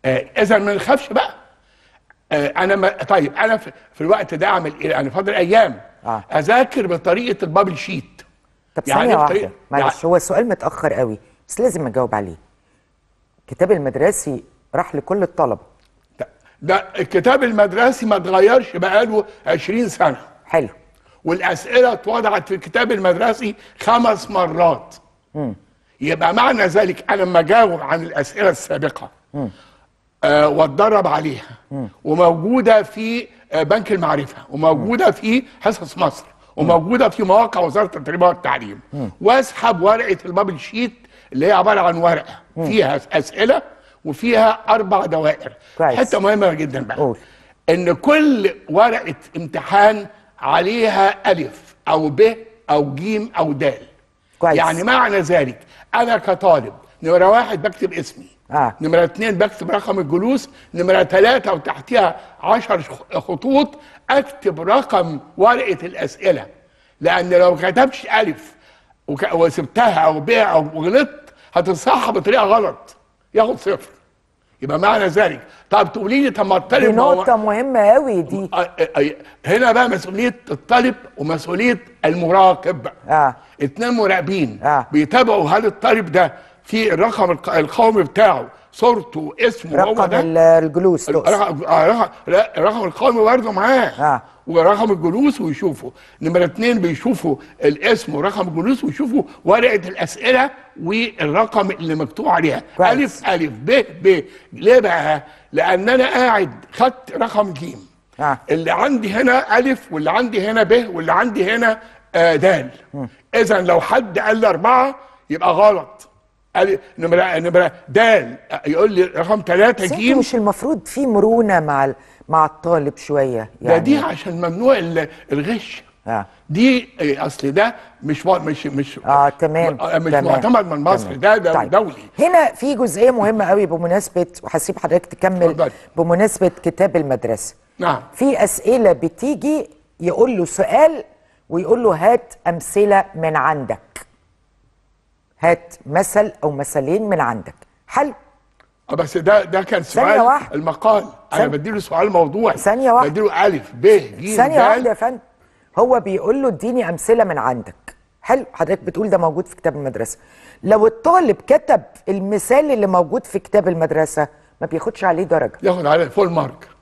آه اذا ما نخافش بقى آه انا ما طيب انا في, في الوقت ده اعمل ايه انا فاضل ايام آه. اذاكر بطريقه البابل شيت طب يعني ثانيه بطريقة- واحده معلش هو السؤال متاخر قوي بس لازم اجاوب عليه الكتاب المدرسي راح لكل الطلبه ده- ده الكتاب المدرسي ما اتغيرش بقاله 20 سنه حلو والاسئله اتوضعت في الكتاب المدرسي خمس مرات يبقى معنى ذلك انا لما اجاوب عن الاسئله السابقه آه واتدرب عليها وموجوده في آه بنك المعرفه وموجوده في حصص مصر وموجوده في مواقع وزاره التربيه والتعليم واسحب ورقه البابل شيت اللي هي عباره عن ورقه فيها اسئله وفيها اربع دوائر كويس. حته مهمه جدا بقى قول. ان كل ورقه امتحان عليها الف او ب او ج او د كويس. يعني معنى ذلك انا كطالب نمره واحد بكتب اسمي آه. نمره اتنين بكتب رقم الجلوس نمره ثلاثة وتحتها عشر خ- خطوط اكتب رقم ورقه الاسئله لان لو كتبش الف وك- وسبتها او ب او غلطت هتتصحح بطريقه غلط ياخد صفر يبقى معنى ذلك طب تقولي لي طب ما دي الطالب ما هو- نقطه مهمه قوي دي آه، آه، آه، هنا بقى مسؤوليه الطالب ومسؤوليه المراقب اه اتنين مراقبين آه. بيتابعوا هل الطالب ده في الرقم الق- القومي بتاعه صورته اسمه هو رقم ده ال- الجلوس تقصد الرقم آه، رقم- لا، الرقم القومي برضه معاه آه. ورقم الجلوس ويشوفوا نمرة اتنين بيشوفوا الاسم ورقم الجلوس ويشوفوا ورقة الأسئلة والرقم اللي مكتوب عليها كويس. ألف ألف ب ب ليه بقى؟ لأن أنا قاعد خدت رقم جيم آه. اللي عندي هنا ألف واللي عندي هنا ب واللي عندي هنا آه دال إذا لو حد قال لي أربعة يبقى غلط قال نمرة نمرة دال آه، يقول لي رقم ثلاثة بس انتوا جيم مش المفروض في مرونه مع ال- مع الطالب شويه ده دي عشان ممنوع ال- الغش آه. دي إيه، اصل ده مش وا- مش مش اه تمام آه، مش تمام. معتمد من مصر تمام. ده ده طيب. دولي هنا في جزئيه مهمه قوي بمناسبه وهسيب حضرتك تكمل اتفضل. بمناسبه كتاب المدرسه نعم في اسئله بتيجي يقول له سؤال ويقول له هات امثله من عندك هات مثل او مثلين من عندك حلو آه، بس ده ده كان ثانية سؤال واحدة. المقال انا ثانية. بديله سؤال موضوعي ثانية واحدة. بديله الف ب ج ثانيه واحده يا د فندم هو بيقول له اديني امثله من عندك حلو حضرتك بتقول ده موجود في كتاب المدرسه لو الطالب كتب المثال اللي موجود في كتاب المدرسه ما بياخدش عليه درجه ياخد عليه فول مارك